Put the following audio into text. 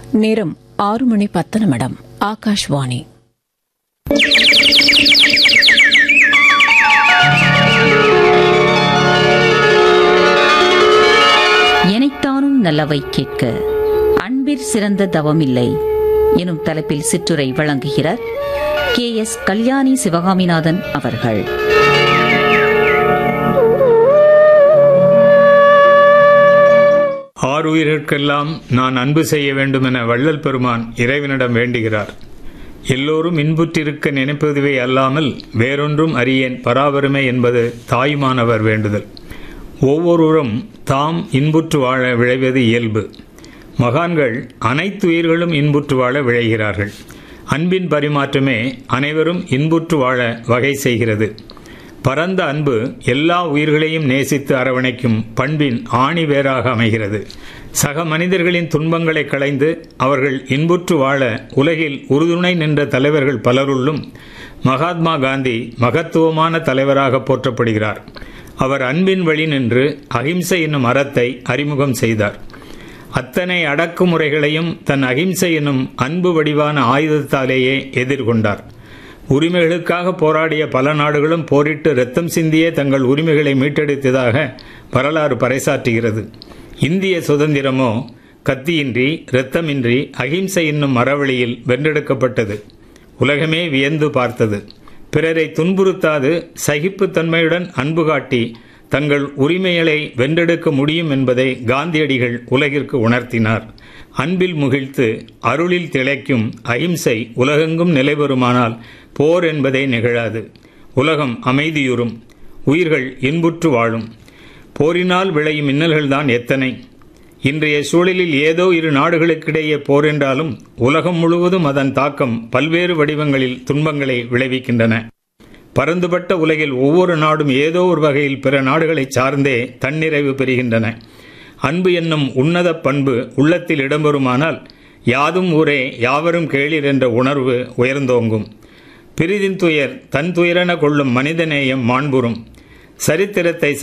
நேரம் ஆறு மணி பத்து நிமிடம் ஆகாஷ்வாணி எனைத்தானும் நல்லவை கேட்க அன்பிற் சிறந்த தவமில்லை எனும் தலைப்பில் சிற்றுரை வழங்குகிறார் கே எஸ் கல்யாணி சிவகாமிநாதன் அவர்கள் ஆறுயிர்க்கெல்லாம் நான் அன்பு செய்ய வேண்டும் என வள்ளல் பெருமான் இறைவனிடம் வேண்டுகிறார் எல்லோரும் இன்புற்றிருக்க நினைப்பதுவே அல்லாமல் வேறொன்றும் அறியேன் பராபரமே என்பது தாயுமானவர் வேண்டுதல் ஒவ்வொருவரும் தாம் இன்புற்று வாழ விழைவது இயல்பு மகான்கள் அனைத்து உயிர்களும் இன்புற்று வாழ விழைகிறார்கள் அன்பின் பரிமாற்றமே அனைவரும் இன்புற்று வாழ வகை செய்கிறது பரந்த அன்பு எல்லா உயிர்களையும் நேசித்து அரவணைக்கும் பண்பின் ஆணி வேறாக அமைகிறது சக மனிதர்களின் துன்பங்களை களைந்து அவர்கள் இன்புற்று வாழ உலகில் உறுதுணை நின்ற தலைவர்கள் பலருள்ளும் மகாத்மா காந்தி மகத்துவமான தலைவராக போற்றப்படுகிறார் அவர் அன்பின் வழி நின்று அகிம்சை என்னும் அறத்தை அறிமுகம் செய்தார் அத்தனை அடக்குமுறைகளையும் தன் அகிம்சை என்னும் அன்பு வடிவான ஆயுதத்தாலேயே எதிர்கொண்டார் உரிமைகளுக்காக போராடிய பல நாடுகளும் போரிட்டு ரத்தம் சிந்தியே தங்கள் உரிமைகளை மீட்டெடுத்ததாக வரலாறு பறைசாற்றுகிறது இந்திய சுதந்திரமோ கத்தியின்றி இரத்தமின்றி அகிம்சை என்னும் மரவழியில் வென்றெடுக்கப்பட்டது உலகமே வியந்து பார்த்தது பிறரை துன்புறுத்தாது சகிப்புத்தன்மையுடன் அன்பு காட்டி தங்கள் உரிமைகளை வென்றெடுக்க முடியும் என்பதை காந்தியடிகள் உலகிற்கு உணர்த்தினார் அன்பில் முகிழ்த்து அருளில் திளைக்கும் அகிம்சை உலகெங்கும் நிலைபெறுமானால் போர் என்பதே நிகழாது உலகம் அமைதியுறும் உயிர்கள் இன்புற்று வாழும் போரினால் விளையும் இன்னல்கள்தான் எத்தனை இன்றைய சூழலில் ஏதோ இரு நாடுகளுக்கிடையே போர் என்றாலும் உலகம் முழுவதும் அதன் தாக்கம் பல்வேறு வடிவங்களில் துன்பங்களை விளைவிக்கின்றன பரந்துபட்ட உலகில் ஒவ்வொரு நாடும் ஏதோ ஒரு வகையில் பிற நாடுகளை சார்ந்தே தன்னிறைவு பெறுகின்றன அன்பு என்னும் உன்னத பண்பு உள்ளத்தில் இடம்பெறுமானால் யாதும் ஊரே யாவரும் கேளீர் என்ற உணர்வு உயர்ந்தோங்கும் பிரிதின் துயர் தன் துயரென கொள்ளும் மனிதநேயம் மாண்புறும் சரித்திரத்தை